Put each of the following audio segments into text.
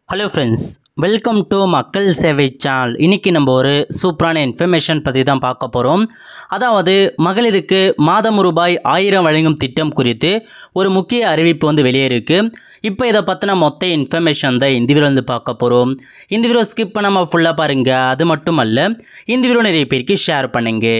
hello friends welcome to மக்கள் சேவை channel இன்னைக்கு நம்ம ஒரு சூப்பரான இன்ஃபர்மேஷன் பற்றி தான் பார்க்க போகிறோம் அதாவது மகளிருக்கு மாதம் ரூபாய் ஆயிரம் வழங்கும் திட்டம் குறித்து ஒரு முக்கிய அறிவிப்பு வந்து வெளியே இருக்கு இப்போ இதை பற்றின மொத்த இன்ஃபர்மேஷன் தான் இந்த வீடியோ வந்து பார்க்க போகிறோம் இந்த வீடியோ ஸ்கிப் பண்ணாமல் ஃபுல்லாக பாருங்கள் அது மட்டும் அல்ல இந்த வீடியோ நிறைய பேருக்கு ஷேர் பண்ணுங்க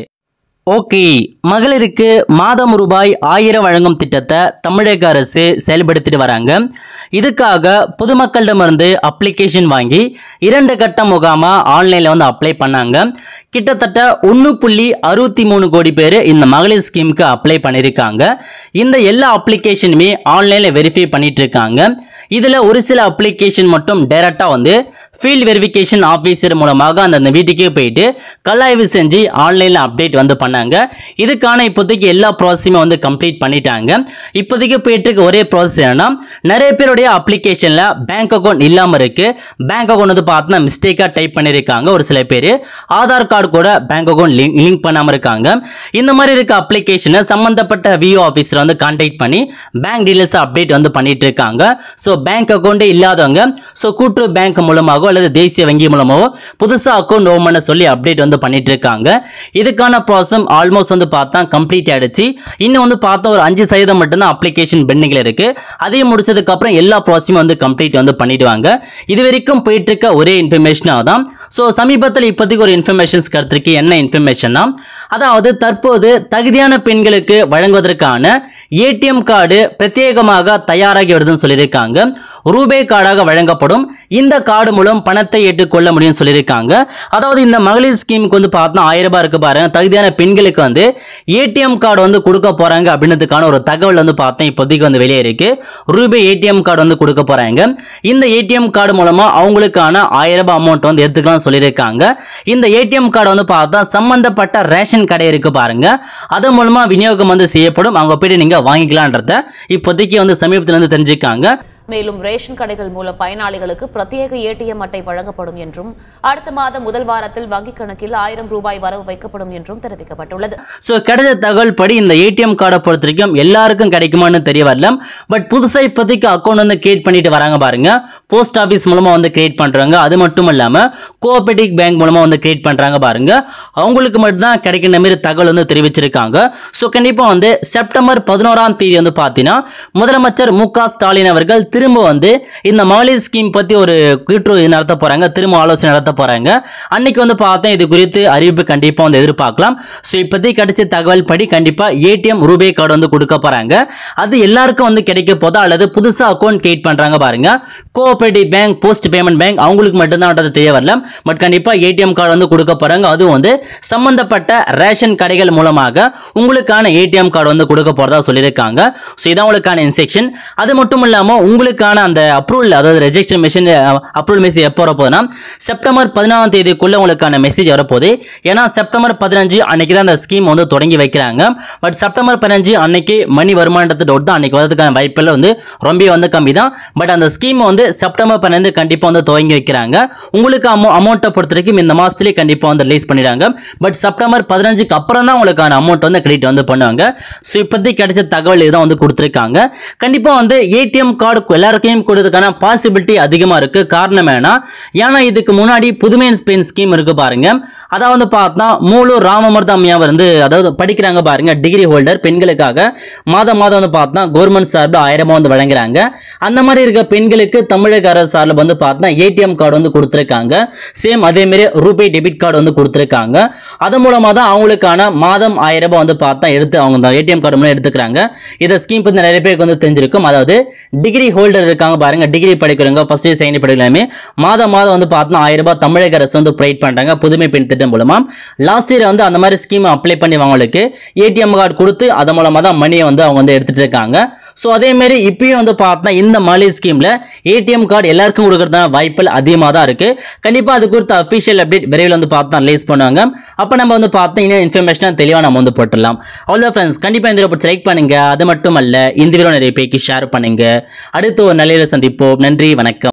ஓகே மகளிருக்கு மாதம் ரூபாய் ஆயிரம் வழங்கும் திட்டத்தை தமிழக அரசு செயல்படுத்திட்டு வராங்க இதுக்காக பொதுமக்களிடமிருந்து அப்ளிகேஷன் வாங்கி இரண்டு கட்ட முகாமா ஆன்லைனில் வந்து அப்ளை பண்ணாங்க கிட்டத்தட்ட ஒன்று புள்ளி அறுபத்தி மூணு கோடி பேர் இந்த மகளிர் ஸ்கீமுக்கு அப்ளை பண்ணியிருக்காங்க இந்த எல்லா அப்ளிகேஷனுமே ஆன்லைனில் வெரிஃபை பண்ணிட்டு இருக்காங்க இதில் ஒரு சில அப்ளிகேஷன் மட்டும் டைரெக்டாக வந்து ஃபீல்ட் வெரிஃபிகேஷன் ஆஃபீஸர் மூலமாக அந்தந்த வீட்டுக்கே போயிட்டு கலாய்வு செஞ்சு ஆன்லைனில் அப்டேட் வந்து பண்ணாங்க இதுக்கான இப்போதைக்கு எல்லா ப்ராசஸுமே வந்து கம்ப்ளீட் பண்ணிட்டாங்க இப்போதைக்கு போயிட்டு இருக்க ஒரே ப்ராசஸ் என்னன்னா நிறைய பேருடைய அப்ளிகேஷனில் பேங்க் அக்கௌண்ட் இல்லாமல் இருக்கு பேங்க் அக்கௌண்ட் வந்து பார்த்தா மிஸ்டேக்காக டைப் பண்ணியிருக்காங்க ஒரு சில பேர் ஆதார் கார்டு கூட பேங்க் அக்கௌண்ட் லிங்க் லிங்க் பண்ணாமல் இருக்காங்க இந்த மாதிரி இருக்க அப்ளிகேஷனை சம்மந்தப்பட்ட விஓ ஆஃபீஸர் வந்து கான்டாக்ட் பண்ணி பேங்க் டீடைல்ஸ் அப்டேட் வந்து பண்ணிட்டு இருக்காங்க ஸோ பேங்க் அக்கௌண்ட்டே இல்லாதவங்க ஸோ கூட்டுறவு பேங்க் மூலமாகவோ அல்லது தேசிய வங்கி மூலமாகவோ புதுசாக அக்கௌண்ட் ஓப்பன் பண்ண சொல்லி அப்டேட் வந்து பண்ணிட்டு இருக்காங்க இதுக்கான ப்ராசஸ் ஆல்மோஸ்ட் வந்து பார்த்தா கம்ப்ளீட் ஆயிடுச்சு இன்னும் வந்து பார்த்தா ஒரு அஞ்சு சதவீதம் மட்டும்தான் அப்ளிகேஷன் பெண்டிங்கில் இருக்கு அதையும் முடிச்சதுக்கு அப்புறம் எல்லா ப்ராசஸும் வந்து கம்ப்ளீட் வந்து பண்ணிடுவாங்க இது வரைக்கும் போயிட்டு இருக்க ஒரே இன்ஃபர்மேஷனாக தான் ஸோ சமீபத்தில் இப்போதைக்கு ஒரு இன்ஃபர்மேஷன்ஸ் கருத்துருக்கு என்ன இன்ஃபர்மேஷன்னா அதாவது தற்போது தகுதியான பெண்களுக்கு வழங்குவதற்கான ஏடிஎம் கார்டு பிரத்யேகமாக தயாராகி வருதுன்னு சொல்லியிருக்காங்க ரூபே கார்டாக வழங்கப்படும் இந்த கார்டு மூலம் பணத்தை ஏற்றுக்கொள்ள முடியும்னு சொல்லியிருக்காங்க அதாவது இந்த மகளிர் ஸ்கீமுக்கு வந்து பார்த்தா ஆயிரம் ரூபாய் இருக்கு பாருங்க தகுதியான பெண்களுக்கு வந்து ஏடிஎம் கார்டு வந்து கொடுக்க போறாங்க அப்படின்றதுக்கான ஒரு தகவல் வந்து பார்த்தேன் இப்போதைக்கு வந்து வெளியே இருக்கு ரூபே ஏடிஎம் கார்டு வந்து கொடுக்க போறாங்க இந்த ஏடிஎம் கார்டு மூலமா அவங்களுக்கான ஆயிரம் ரூபாய் அமௌண்ட் வந்து எடுத்துக்கலாம் சொல்லியிருக்காங்க இந்த ஏடிஎம் கார்டு வந்து பார்த்தா சம்பந்தப்பட்ட ரேஷன் கடை இருக்கு பாருங்க அது மூலமா விநியோகம் வந்து செய்யப்படும் அவங்க போயிட்டு நீங்க வாங்கிக்கலான்றத இப்போதைக்கு வந்து சமீபத்தில் வந்து தெரிஞ்சுக்காங்க மேலும் ரேஷன் கடைகள் மூலம் பயனாளிகளுக்கு பிரத்யேக ஏடிஎம் அட்டை வழங்கப்படும் என்றும் அடுத்த மாதம் முதல் வாரத்தில் வங்கிக் கணக்கில் ஆயிரம் ரூபாய் வரவு வைக்கப்படும் என்றும் தெரிவிக்கப்பட்டுள்ளது ஸோ கிடைச்ச தகவல் படி இந்த ஏடிஎம் கார்டை பொறுத்த வரைக்கும் எல்லாருக்கும் கிடைக்குமான்னு தெரிய வரல பட் புதுசாக இப்போதைக்கு அக்கௌண்ட் வந்து கிரியேட் பண்ணிட்டு வராங்க பாருங்க போஸ்ட் ஆஃபீஸ் மூலமாக வந்து கிரியேட் பண்ணுறாங்க அது மட்டும் இல்லாமல் கோஆபரேட்டிவ் பேங்க் மூலமாக வந்து கிரியேட் பண்ணுறாங்க பாருங்க அவங்களுக்கு மட்டும்தான் கிடைக்கிற மாதிரி தகவல் வந்து தெரிவிச்சிருக்காங்க ஸோ கண்டிப்பாக வந்து செப்டம்பர் பதினோராம் தேதி வந்து பார்த்தீங்கன்னா முதலமைச்சர் மு க ஸ்டாலின் அவர்கள் திரும்ப வந்து இந்த மகளிர் ஸ்கீம் பற்றி ஒரு கூட்டுறவு இது நடத்த போகிறாங்க திரும்ப ஆலோசனை நடத்த போகிறாங்க அன்னைக்கு வந்து பார்த்தேன் இது குறித்து அறிவிப்பு கண்டிப்பாக வந்து எதிர்பார்க்கலாம் ஸோ இப்போதைக்கு கிடைச்ச தகவல் படி கண்டிப்பாக ஏடிஎம் ரூபே கார்டு வந்து கொடுக்க போகிறாங்க அது எல்லாருக்கும் வந்து கிடைக்க போதா அல்லது புதுசாக அக்கௌண்ட் கிரியேட் பண்ணுறாங்க பாருங்க cooperative bank post payment bank அவங்களுக்கு மட்டும்தான் தெரிய வரல பட் கண்டிப்பாக ஏடிஎம் கார்டு வந்து கொடுக்க போகிறாங்க அதுவும் வந்து சம்பந்தப்பட்ட ரேஷன் கடைகள் மூலமாக உங்களுக்கான ஏடிஎம் கார்டு வந்து கொடுக்க போகிறதா சொல்லியிருக்காங்க ஸோ இதான் உங்களுக்கான இன்ஸ்ட்ரக்ஷன் அது மட்டும் இல்லாமல் உங்களுக்கான அந்த அப்ரூவல் அதாவது ரெஜிஸ்டர் மெஷின் அப்ரூவல் மெசேஜ் எப்போ வரப்போகுதுன்னா செப்டம்பர் பதினாலாம் தேதிக்குள்ள உங்களுக்கான மெசேஜ் வரப்போகுது ஏன்னா செப்டம்பர் பதினஞ்சு அன்னைக்கு தான் அந்த ஸ்கீம் வந்து தொடங்கி வைக்கிறாங்க பட் செப்டம்பர் பதினஞ்சு அன்னைக்கு மணி வருமானத்தை டவுட் தான் அன்னைக்கு வரதுக்கான வாய்ப்புகள் வந்து ரொம்ப வந்து கம்மி தான் பட் அந்த ஸ்கீம் வந்து செப்டம்பர் பதினைந்து கண்டிப்பாக வந்து துவங்கி வைக்கிறாங்க உங்களுக்கு அமௌ அமௌண்ட்டை பொறுத்த வரைக்கும் இந்த மாதத்துலேயே கண்டிப்பாக வந்து ரிலீஸ் பண்ணிடுறாங்க பட் செப்டம்பர் பதினஞ்சுக்கு அப்புறம் தான் உங்களுக்கான அமௌண்ட் வந்து கிரெடிட் வந்து பண்ணுவாங்க ஸோ இப்போதைக்கு கிடைச்ச தகவல் இதுதான் வந்து கொடுத்துருக்காங்க கண்டிப்பாக வந்து ஏடிஎம் கார்டு எல்லாருக்கையும் கொடுத்ததுக்கான பாசிபிலிட்டி அதிகமாக இருக்குது காரணம் என்னன்னா ஏன்னா இதுக்கு முன்னாடி புதுமை பெண் ஸ்கீம் இருக்கு பாருங்க அதாவது வந்து பார்த்தா மூலூர் ராமமூர்த்தி அம்மையா வந்து அதாவது படிக்கிறாங்க பாருங்க டிகிரி ஹோல்டர் பெண்களுக்காக மாதம் மாதம் வந்து பார்த்தா கவர்மெண்ட் சார்பில் ஆயிரமா வந்து வழங்குறாங்க அந்த மாதிரி இருக்க பெண்களுக்கு தமிழக அரசு சார்பில் வந்து பார்த்தா ஏடிஎம் கார்டு வந்து கொடுத்துருக்காங்க சேம் அதே மாதிரி ரூபே டெபிட் கார்டு வந்து கொடுத்துருக்காங்க அது மூலமாக தான் அவங்களுக்கான மாதம் ஆயிரம் ரூபாய் வந்து பார்த்தா எடுத்து அவங்க அந்த ஏடிஎம் கார்டு மூலம் எடுத்துக்கிறாங்க இதை ஸ்கீம் பற்றி நிறைய பேருக்கு வந்து தெரிஞ்சிருக்கும் அதாவது டிகிரி ஹோல்டர் இருக்காங்க பாருங்க டிகிரி படிக்கிறவங்க ஃபர்ஸ்ட் இயர் செகண்ட் படிக்கலாமே மாதம் மாதம் வந்து பார்த்தா ஆயிரம் ரூபாய் தமிழக அரசு வந்து ப்ரொவைட் பண்ணுறாங்க புதுமை பெண் திட்டம் மூலமா லாஸ்ட் இயர் வந்து அந்த மாதிரி ஸ்கீம் அப்ளை பண்ணி அவங்களுக்கு ஏடிஎம் கார்டு கொடுத்து அது மூலமாக தான் மணியை வந்து அவங்க வந்து எடுத்துட்டு இருக்காங்க ஸோ அதே மாதிரி இப்பயும் வந்து பார்த்தா இந்த மகளிர் ஸ்கீமில் ஏடிஎம் கார்டு எல்லாருக்கும் கொடுக்கறதான வாய்ப்புகள் அதிகமாக தான் இருக்கு கண்டிப்பாக அது குறித்த அஃபிஷியல் அப்டேட் விரைவில் வந்து பார்த்தா ரிலீஸ் பண்ணுவாங்க அப்போ நம்ம வந்து பார்த்தா இன்னும் இன்ஃபர்மேஷனாக தெளிவாக நம்ம வந்து போட்டுடலாம் அவ்வளோதான் ஃப்ரெண்ட்ஸ் கண்டிப்பாக இந்த வீடியோ லைக் பண்ணுங்க அது மட்டும் அல்ல இந்த வீடியோ நிறைய பேருக்கு ஷேர் பண்ணுங்க அடுத்து ஒரு நல்ல சந்திப்போம் நன்றி வணக்கம்